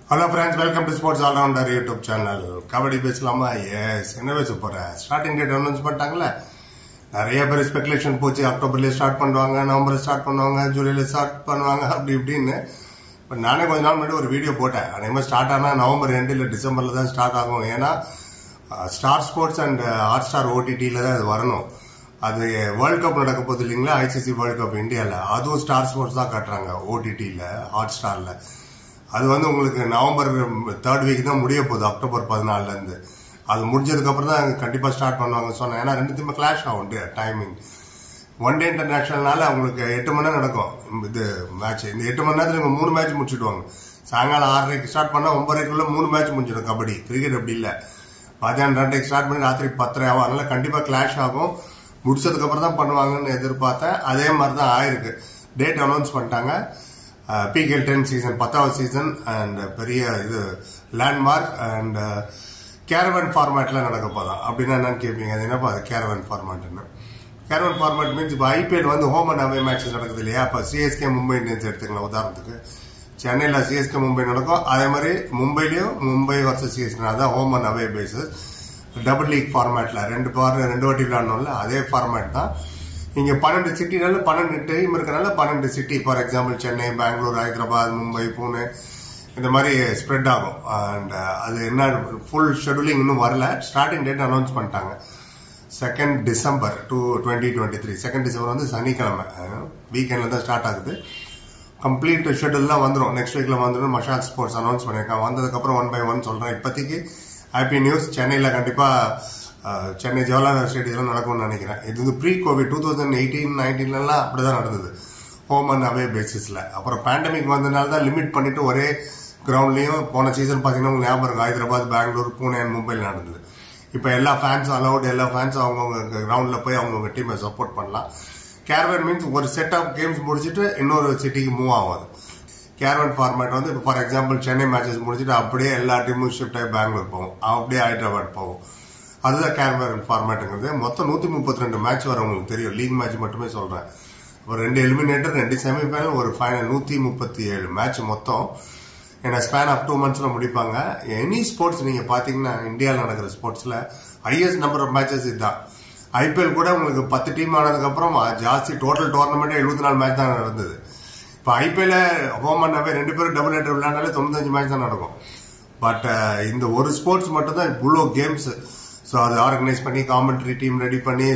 hello friends welcome to sports allrounder YouTube channel kabaddi பேசலாமா yes என்ன பேச போறேன் ஸ்டார்டிங் டேட் அனௌன்ஸ் பண்ணிட்டாங்களே நிறைய பேர் ஸ்பெகுலேஷன் போச்சு அக்டோபர்லேயே ஸ்டார்ட் பண்ணுவாங்க நவம்பர்ல ஸ்டார்ட் பண்ணுவாங்க ஜூலைல ஸ்டார்ட் பண்ணுவாங்க அப்படி இப்படின்னு இப்போ நானே கொஞ்ச நாள் முன்னாடி ஒரு வீடியோ போட்டேன் அதே மாதிரி ஸ்டார்ட் ஆனால் நவம்பர் ரெண்டு இல்லை டிசம்பரில் தான் ஸ்டார்ட் ஆகும் ஏன்னா Star Sports and Hotstar ஓடிடியில் தான் அது வரணும் அது வேர்ல்ட் கப் நடக்க போகுது இல்லைங்களா ஐசிசி வேர்ல்ட் கப் இந்தியாவில் அதுவும் ஸ்டார் ஸ்போர்ட்ஸ் தான் காட்டுறாங்க ஓடிடியில் ஹாட் ஸ்டாரில் அது வந்து உங்களுக்கு நவம்பர் தேர்ட் வீக் தான் முடிய போகுது அக்டோபர் பதினாலுலேருந்து அது முடிஞ்சதுக்கு அப்புறம் தான் கண்டிப்பாக ஸ்டார்ட் பண்ணுவாங்க சொன்னேன் ஏன்னா ரெண்டுத்தையுமே கிளாஷ் ஆகும் டைமிங் ஒன் டே இன்டர்நேஷனல்னால அவங்களுக்கு எட்டு மணி நேரம் நடக்கும் இது மேட்ச் இந்த எட்டு மணி நேரத்தில் இவங்க மூணு மேட்ச் முடிச்சுடுவாங்க சாயங்காலம் ஆறரைக்கு ஸ்டார்ட் பண்ணால் ஒன்பதரைக்குள்ள மூணு மேட்ச் முடிஞ்சிடும் கபடி கிரிக்கெட் அப்படி இல்லை மத்தியானம் ரெண்டைக்கு ஸ்டார்ட் பண்ணி ராத்திரி பத்தரை ஆகும் அதனால கண்டிப்பாக கிளாஷ் ஆகும் முடிச்சதுக்கு அப்புறம் தான் பண்ணுவாங்கன்னு எதிர்பார்த்தேன் அதே மாதிரி தான் ஆயிருக்கு டேட் அனௌன்ஸ் பண்ணிட்டாங்க பிகேல் டென் சீசன் பத்தாவது சீசன் அண்ட் பெரிய இது லேண்ட்மார்க் அண்ட் கேரவன் ஃபார்மேட்ல நடக்க போதான் அப்படின்னா என்னன்னு கேட்பீங்க அது என்னப்பா அது கேரவன் ஃபார்மேட்னு கேரவன் ஃபார்மேட் மீன்ஸ் இப்போ ஐபிஎல் வந்து ஹோம் அண்ட் அவே மேட்சஸ் நடக்குது இல்லையா இப்போ சிஎஸ்கே மும்பை இந்தியன்ஸ் எடுத்துக்கலாம் உதாரணத்துக்கு சென்னையில் சிஎஸ்கே மும்பை நடக்கும் அதே மாதிரி மும்பைலையும் மும்பை வர்சஸ் சிஎஸ்கே அதான் home and away basis double league ஃபார்மேட்ல ரெண்டு பார் ரெண்டு வாட்டி விளையாடணும்ல அதே ஃபார்மேட் தான் இங்க பன்னெண்டு சிட்டினால பன்னெண்டு டீம் இருக்கனால பன்னெண்டு city for example Chennai Bangalore Hyderabad Mumbai Pune இந்த மாதிரி ஸ்ப்ரெட் ஆகும் அண்ட் அது என்ன ஃபுல் ஷெடியூலிங் இன்னும் வரல ஸ்டார்டிங் டேட் அனௌன்ஸ் பண்ணிட்டாங்க second December two twenty twenty three second December வந்து சனிக்கிழமை வீக்கெண்ட்ல தான் ஸ்டார்ட் ஆகுது கம்ப்ளீட் ஷெடியூல்லாம் வந்துடும் நெக்ஸ்ட் வீக்ல வந்துடும் மஷால் ஸ்போர்ட்ஸ் அனௌன்ஸ் பண்ணியிருக்காங்க வந்ததுக்கப்புறம் ஒன் பை ஒன் சொல்றேன் இப்போதைக்கு ஹாப்பி நியூஸ் சென்னையில் கண்டிப்பாக சென்னை ஜவஹர்லால் ஸ்டேடியம் நடக்கும்னு நினைக்கிறேன் இது வந்து pre Covid two thousand eighteen நைன்டீன்லாம் அப்படிதான் நடந்தது ஹோம் அண்ட் அவே பேசிஸ்ல அப்புறம் பேண்டமிக் வந்ததுனால தான் லிமிட் பண்ணிட்டு ஒரே கிரவுண்ட்லயும் போன சீசன் பார்த்தீங்கன்னா உங்களுக்கு ஞாபகம் இருக்கும் ஹைதராபாத் பெங்களூர் பூனே அண்ட் மும்பையில் நடந்தது இப்போ எல்லா ஃபேன்ஸும் அலௌட் எல்லா ஃபேன்ஸும் அவங்கவுங்க கிரவுண்டில் போய் அவங்கவுங்க டீமை சப்போர்ட் பண்ணலாம் கேர்வன் மீன்ஸ் ஒரு செட் ஆஃப் கேம்ஸ் முடிச்சுட்டு இன்னொரு சிட்டிக்கு மூவ் ஆகும் கேரவன் ஃபார்மேட் வந்து இப்போ ஃபார் எக்ஸாம்பிள் சென்னை மேட்சஸ் முடிச்சுட்டு அப்படியே எல்லா டீமும் ஷிஃப்ட் ஆகி பெங்களூர் போகும் அப்படியே ஹைதராபாத் போகும் அதுதான் கேரவன் ஃபார்மேட்டுங்கிறது மொத்தம் நூற்றி முப்பத்தி ரெண்டு மேட்ச் வர உங்களுக்கு தெரியும் லீக் மேட்ச் மட்டுமே சொல்கிறேன் இப்போ ரெண்டு எலிமினேட்டர் ரெண்டு செமிஃபைனல் ஒரு ஃபைனல் நூற்றி முப்பத்தி ஏழு மேட்ச் மொத்தம் ஏன்னா ஸ்பேன் ஆஃப் டூ மந்த்ஸில் முடிப்பாங்க எனி ஸ்போர்ட்ஸ் நீங்கள் பார்த்தீங்கன்னா இந்தியாவில் நடக்கிற ஸ்போர்ட்ஸில் ஹையஸ்ட் நம்பர் ஆஃப் மேட்சஸ் இதுதான் ஐபிஎல் கூட உங்களுக்கு பத்து டீம் ஆனதுக்கப்புறம் ஜாஸ்தி டோட்டல் டோர்னமெண்ட்டே எழுபத்தி நாலு மேட்ச் தான் நடந்தது இப்போ ஐபிஎல் ஹோம் அண்ணாவே ரெண்டு பேரும் டபுள் ஹெட்டர் விளையாண்டாலே தொண்ணூத்தஞ்சு மேட்ச் தான் நடக்கும் பட் இந்த ஒரு ஸ்போர்ட்ஸ் மட்டும் தான் இவ்வளோ கேம்ஸ் ஸோ அதை ஆர்கனைஸ் பண்ணி காமெண்ட்ரி டீம் ரெடி பண்ணி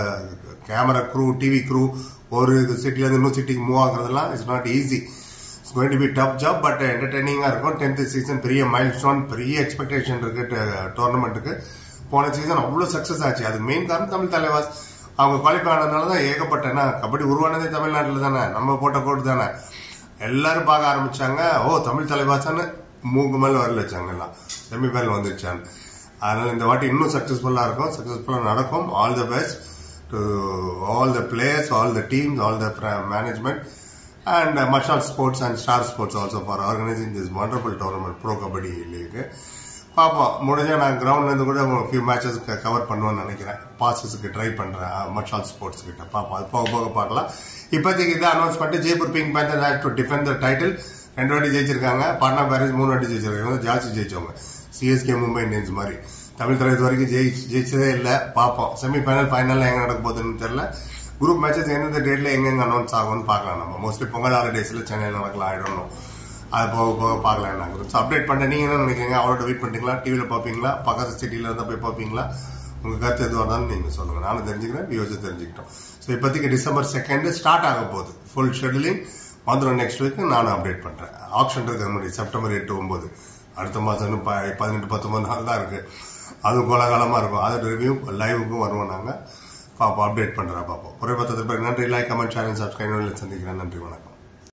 கேமரா க்ரூ டிவி க்ரூ ஒரு சிட்டிலேருந்து இன்னொரு சிட்டிக்கு மூவ் ஆகுறதுலாம் it's not easy it's going to be tough job but என்டர்டைனிங்காக இருக்கும் டென்த் சீசன் பெரிய மைல் ஸ்டோன் பெரிய எக்ஸ்பெக்டேஷன் இருக்கு டோர்னமெண்ட்டுக்கு போன சீசன் அவ்வளோ சக்ஸஸ் ஆச்சு அது மெயின் காரணம் தமிழ் தலைவாஸ் அவங்க குவாலிஃபை ஆனதுனால தான் ஏகப்பட்ட கபடி உருவானதே தமிழ்நாட்டில் தானே நம்ம போட்ட கோடு தானே எல்லாரும் பார்க்க ஆரம்பிச்சாங்க ஓ தமிழ் தலைவாசான்னு மூக்கு மேல வரல வச்சாங்க எல்லாம் செமிஃபைனல் வந்துருச்சான்னு அதனால இந்த வாட்டி இன்னும் சக்சஸ்ஃபுல்லா இருக்கும் சக்சஸ்ஃபுல்லா நடக்கும் all the best to all the players all the teams all the management and Mashal sports and star sports also for organising this wonderful tournament pro kabaddi league பார்ப்போம் முடிஞ்சா நான் கிரவுண்ட்லேருந்து கூட ஃபியூ மேட்சஸ் கவர் பண்ணுவேன்னு நினைக்கிறேன் பாசஸுக்கு ட்ரை பண்ணுறேன் மஷால் ஸ்போர்ட்ஸ் கிட்ட பார்ப்போம் அது போக போக பார்க்கலாம் இப்போதைக்கு இதை அனௌன்ஸ் பண்ணிட்டு Jaipur pink panther had to defend the title ரெண்டு வாட்டி ஜெயிச்சிருக்காங்க பாட்னா பேரேஜ் மூணு வாட்டி ஜெயிச்சிருக்காங்க ஜாஸ்தி ஜெயிச்சவங்க சிஎஸ்கே மும்பை இந்தியன்ஸ் மாதிரி தமிழ் தலை இது வரைக்கும் ஜெயி ஜெயிச்சதே இல்லை பார்ப்போம் செமிஃபைனல் ஃபைனல் எங்கே நடக்க போகுதுன்னு தெரியல குரூப் மேட்சஸ் எந்தெந்த டேட்ல எங்கெங்க அனௌன்ஸ் ஆகும்னு பார்க்கலாம் நம்ம மோஸ்ட்லி பொங்கல் ஹாலிடேஸில் சென்னையில் நடக்கலாம் ஆயிடணும் அது போக போக பார்க்கலாம் நாங்கள் ஸோ அப்டேட் பண்ண நீங்கள் என்ன நினைக்கிறீங்க அவரோட வெயிட் பண்ணிட்டீங்களா டிவியில் பார்ப்பீங்களா பக்கத்து சிட்டியில் இருந்தால் போய் பார்ப்பீங்களா உங்கள் கருத்து எதுவாக இருந்தாலும் நீங்கள் சொல்லுங்கள் நானும் தெரிஞ்சுக்கிறேன் வியூஸை தெரிஞ்சுக்கிட்டோம் ஸோ இப்போதைக்கு டிசம்பர் செகண்ட் ஸ்டார்ட் ஆக போகுது ஃபுல் ஷெடியூலிங் வந்துடும் நெக்ஸ்ட் வீக் நானும் அப்டேட் பண்ணுறேன் ஆப்ஷன் இருக்கு முன்னாடி செப்டம்பர் எட்டு ஒன்பது அடுத்த மாதம் இன்னும் பதினெட்டு பத்தொன்பது நாள் தான் இருக்குது அதுவும் கோலாகாலமாக இருக்கும் அது ரிவ்யூ லைவுக்கும் வருவோம் நாங்கள் பார்ப்போம் அப்டேட் பண்ணுறேன் பார்ப்போம் குறைபத்தது பேர் நன்றி லைக் கமெண்ட் ஷேர் சப்ஸ்கிரைப் சந்திக்கிறேன் நன்றி வணக்கம்